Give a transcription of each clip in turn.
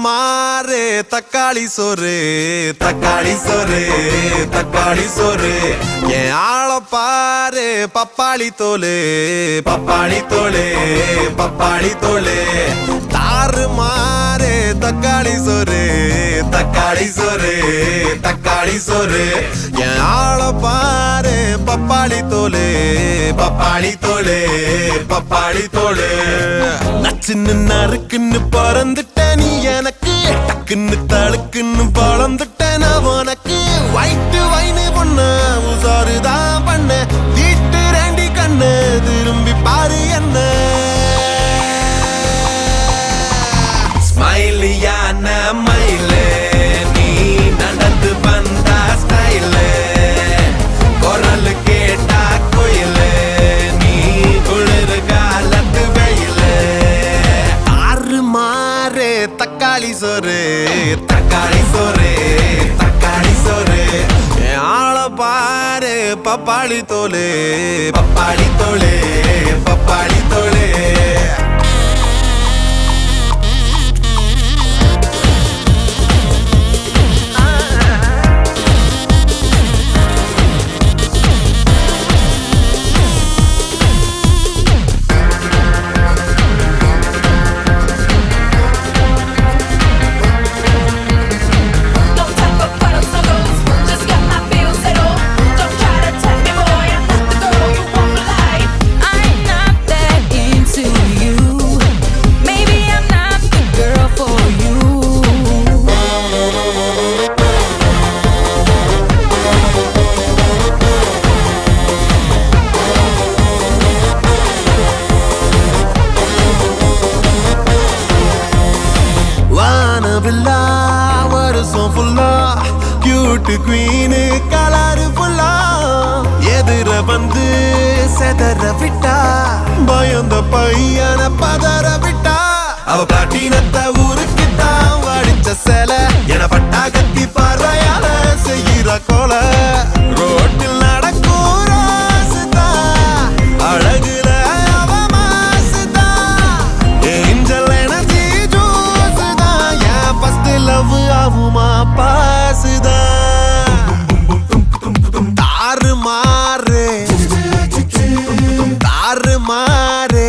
மாறு தக்காளி சோறு தக்காளி சோறு தக்காளி சோறு என் ஆள பாரு பப்பாளி தோலு பப்பாளி தோலு பப்பாளி தோலு தாறு மாறு தக்காளி சோறு தக்காளி சோறு தக்காளி சோறு என் ஆள பாரு பப்பாளி தோலு பப்பாளி தோலு பப்பாளி தோலு நச்சுன்னு நறுக்குன்னு பிறந்துட்ட நீ எனக்கு டக்குன்னு தழுக்குன்னு பழந்துட்ட நான் உனக்கு வயிற்று வைனு பொண்ணு உசாருதான் பண்ண வீட்டு ரெண்டி கண்ணு திரும்பி பாரு என்ன ஸ்மைலியான மயிலே நீ நடந்து வந்தா ஸ்டைலு குரல் கேட்டா குயிலு நீ குளிர் காலத்து வெயிலு ஆறு மாறு தக்காளி சோறு தக்காளி சோறு தக்காளி சோறு என் ஆள பாரு பப்பாளி தோலு பப்பாளி தோலு பப்பாளி தோலு No time for bottom snuggles, just got my bills settled. Don't try to tell me, boy, I'm not the girl you want for life. I'm not that into you. Maybe I'm not the girl for you. வானவில்லா வருஷம் ஃபுல்லா cute queen colour ஃபுல்லா எதிர வந்து செதற விட்டா பயந்த பையன பதற விட்டா அவ பிளாட்டினத்தை ஊருக்கு தான் வடிச்ச சேல என பட்டா கத்தி பார்வையால செய்கிற கொலை ரோட்டில் நடக்கும் ராசுதா அழகுல அவ மாசுதா ஏஞ்சல் எனர்ஜி ஜூஸ் தான் என் ஃபர்ஸ்ட் லவ் ஆகுமா பாஸ் தான் தாறு மாறு தாறு மாறு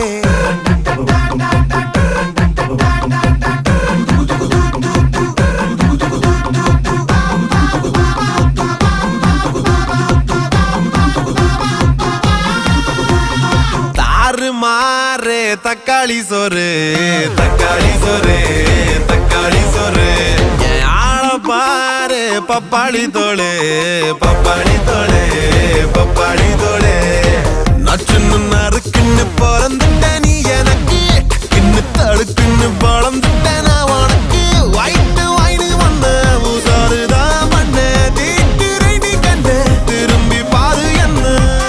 தாறு மாறு தக்காளி சோறு தக்காளி சோறு தக்காளி சோறு என் ஆள பாரு பப்பாளி தோடு பப்பாளி தோடு பப்பாளி தோடு நச்சுன்னு நறுக்குன்னு பிறந்துட்ட நீ எனக்கு கிண்ணு தடுக்குன்னு வளர்ந்துட்ட நான் உனக்கு வயிற்று வாய்னு வந்த உசாருதான் பண்ண தீட்டு ரெடி கண்டு திரும்பி பாரு என்ன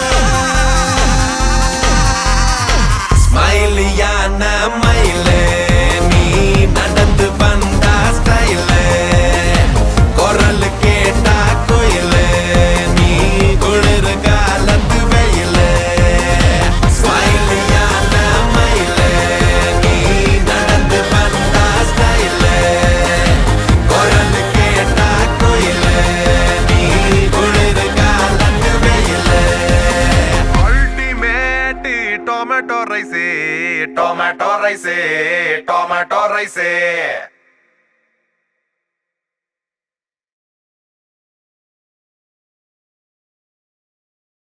ஸ்மைலியான மயிலே நீ நடந்து வந்தா ஸ்டைலு குரல் கேட்டா குயிலு நீ குளிர் காலத்து வெயிலு ஸ்மைலியான மயிலே நீ நடந்து வந்தா ஸ்டைலு குரல் கேட்டா குயிலு நீ குளிர் காலத்து வெயிலு ultimate tomato rice tomato rice tomato rice